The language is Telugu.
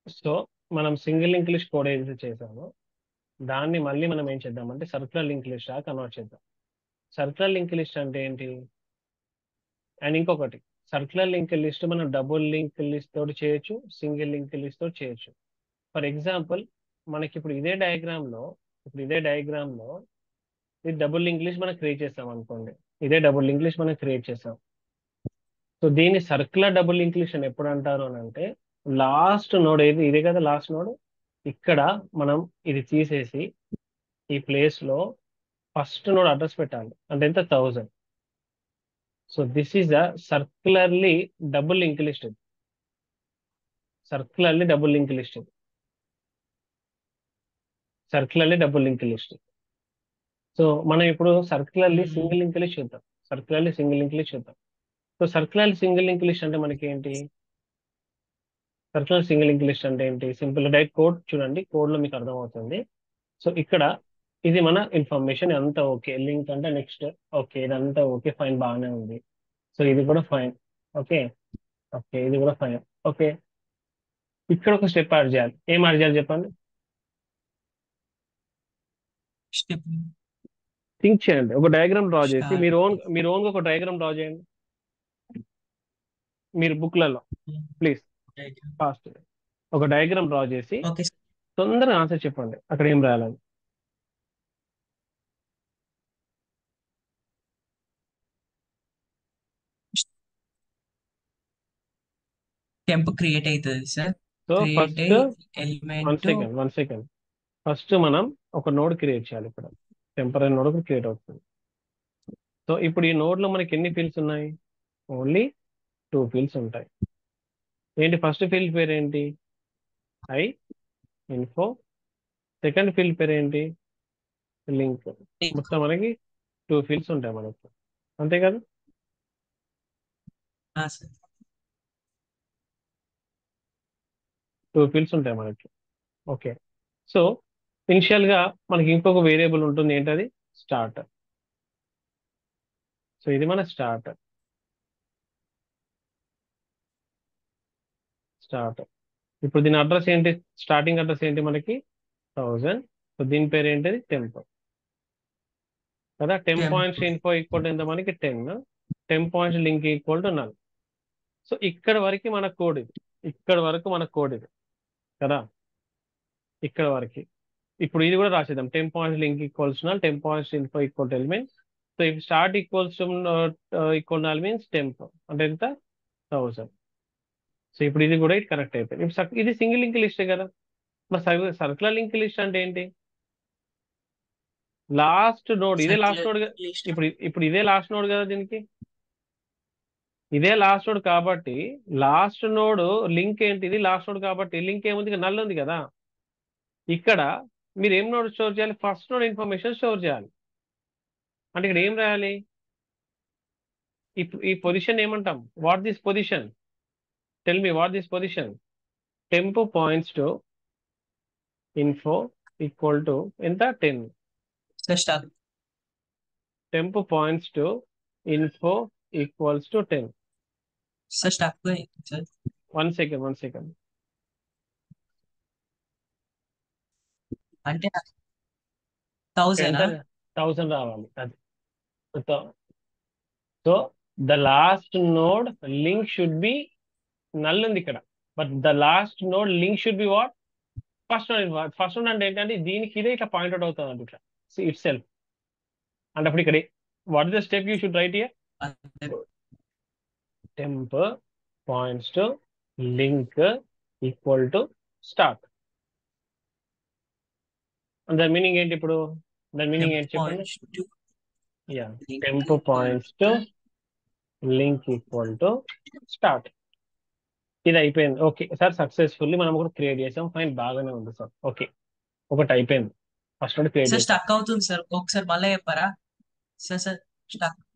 సో మనం సింగిల్ లింక్ లిస్ట్ కోడ్ ఏదైతే చేసామో దాన్ని మళ్ళీ మనం ఏం చేద్దామంటే సర్కులర్ లింక్ లిస్ట్ కన్వర్ట్ చేద్దాం సర్కులర్ లింక్ లిస్ట్ అంటే ఏంటి అండ్ ఇంకొకటి సర్కులర్ లింక్ లిస్ట్ మనం డబుల్ లింక్ లిస్ట్ తోటి చేయొచ్చు సింగిల్ లింక్ లిస్ట్ తోటి చేయొచ్చు ఫర్ ఎగ్జాంపుల్ మనకి ఇప్పుడు ఇదే డయాగ్రామ్ లో ఇప్పుడు ఇదే డయాగ్రామ్ లో ఇది డబుల్ లింక్ లిస్ట్ మనం క్రియేట్ చేస్తాం అనుకోండి ఇదే డబుల్ లింక్ లిస్ట్ మనం క్రియేట్ చేస్తాం సో దీన్ని సర్కులర్ డబుల్ లింక్ లిస్ట్ అని ఎప్పుడు అంటారు అని అంటే లాస్ట్ నోడ్ ఏది ఇదే కదా లాస్ట్ నోడ్ ఇక్కడ మనం ఇది తీసేసి ఈ ప్లేస్ లో ఫస్ట్ నోడ్ అడ్రస్ పెట్టాలి అంటే ఎంత thousand so this is a circularly double link list ఇది సర్కులర్లీ డబుల్ లింక్ లిస్ట్ ఇది circularly double link list so మనం ఇప్పుడు circularly Hmm. Single link list చూద్దాం సర్కులర్లీ సింగిల్ లింక్ లిస్ట్ చూద్దాం so circular single link list అంటే మనకి ఏంటి సర్కులర్ సింగిల్ లింక్ లిస్ట్ అంటే ఏంటి సింపుల్ డైరెక్ట్ కోడ్ చూడండి కోడ్ లో మీకు అర్థమవుతుంది సో ఇక్కడ ఇది మన ఇన్ఫర్మేషన్ అంతా ఓకే లింక్ అంటే నెక్స్ట్ ఓకే ఇదంతా ఓకే ఫైన్ బాగానే ఉంది సో ఇది కూడా ఫైన్ ఓకే ఓకే ఇది కూడా ఫైన్ ఓకే ఇక్కడ ఒక స్టెప్ యాడ్ చేయాలి ఏం యాడ్ చేయాలి చెప్పండి స్టెప్ థింక్ చేయండి ఒక డయాగ్రామ్ డ్రా చేసి Start. మీరు ఓన్ మీరు ఓన్ ఒక డయాగ్రామ్ డ్రా చేయండి మీరు బుక్లలో ప్లీజ్ ఫాస్ట్ ఒక డయాగ్రామ్ డ్రా చేసి ఓకే తొందరగా ఆన్సర్ చెప్పండి అక్కడ ఏం రాయాలని టెంప్ క్రియేట్ అవుతుంది సార్ సో క్రియేట్ ఫస్ట్ అయ్యి one element second one second first మనం ఒక నోడ్ క్రియేట్ చేయాలి ఇక్కడ టెంపరీ నోడ్ కూడా క్రియేట్ అవుతుంది సో ఇప్పుడు ఈ నోడ్ లో మనకి ఎన్ని ఫీల్డ్స్ ఉన్నాయి ఓన్లీ టూ ఫీల్డ్స్ ఉంటాయి ఏంటి ఫస్ట్ ఫీల్డ్ పేరు ఏంటి ఐ ఇన్ఫో సెకండ్ ఫీల్డ్ పేరు ఏంటి లింక్ మొత్తం మనకి టూ ఫీల్డ్స్ ఉంటాయి మనకి అంతే కదా సార్ టూ ఫీల్డ్స్ ఉంటాయి మనకి ఓకే సో ఇనిషియల్ గా మనకి ఇంకొక వేరియబుల్ ఉంటుంది ఏంటది స్టార్ట్ సో ఇది మన స్టార్ట్ స్టార్ట్ ఇప్పుడు దీని అడ్రస్ ఏంటి స్టార్టింగ్ అడ్రస్ ఏంటి మనకి థౌజండ్ సో దీని పేరు ఏంటిది టెంప్ కదా ten Temp. Points info equal to ఎంత మనకి ten ten points link equal to null so ఇక్కడ వరకు మన కోడ్ ఇది ఇక్కడ వరకు మన కోడ్ ఇది కదా ఇక్కడ వరకు ఇప్పుడు ఇది కూడా రాసేద్దాం ten points link equals null ten points info equal to element so if start equals to equal null means temp అంటే ఎంత థౌసండ్ సో ఇప్పుడు ఇది కూడా కనెక్ట్ అయిపోయింది ఇప్పుడు సక్- ఇది సింగిల్ లింక్ లిస్టే కదా మరి సర్కులర్ లింక్ లిస్ట్ అంటే ఏంటి లాస్ట్ నోడ్ ఇదే లాస్ట్ నోడ్ ఇప్పుడు ఇప్పుడు ఇదే లాస్ట్ నోడ్ కదా దీనికి ఇదే లాస్ట్ నోడ్ కాబట్టి లాస్ట్ నోడ్ లింక్ ఏంటిది లాస్ట్ నోడ్ కాబట్టి లింక్ ఏముంది నల్ ఉంది కదా ఇక్కడ మీరు ఏం నోడ్ స్టోర్ చేయాలి ఫస్ట్ నోడ్ ఇన్ఫర్మేషన్ స్టోర్ చేయాలి అంటే ఇక్కడ ఏం రాయాలి ఇప్పుడు ఈ పొజిషన్ ఏమంటాం what this position tell me what this position temp points to info equal to ఎంత ten sir stack టెంపు points to info equals to ten sir stack sir one second one second అంటే థౌసండ్ థౌసండ్ రావాలి అది so the last node link should be null ఉంది ఇక్కడ but the last node link should be what first node first node అంటే ఏంటంటే దీనికి ఇదే ఇట్లా పాయింట్అవుట్ అవుతుంది అంటే ఇట్లా ఇట్ సెల్ఫ్ అంటే అప్పుడు ఇక్కడ what is the step you should write here temp points to link equal to start దాని మీనింగ్ ఏంటి ఇప్పుడు దాని మీనింగ్ ఏంటి చెప్పండి yeah temp points to link equal to start ఇది అయిపోయింది ఓకే సార్ సక్సెస్ఫుల్లీ మనం కూడా క్రియేట్ చేసాం ఫైన్ బాగానే ఉంది సార్ ఓకే ఒకటి అయిపోయింది ఫస్ట్ క్రియేట్ సార్ చేసాం స్టక్ అవుతుంది సార్ ఒకసారి మళ్ళీ చెప్పారా సార్ సార్ స్టక్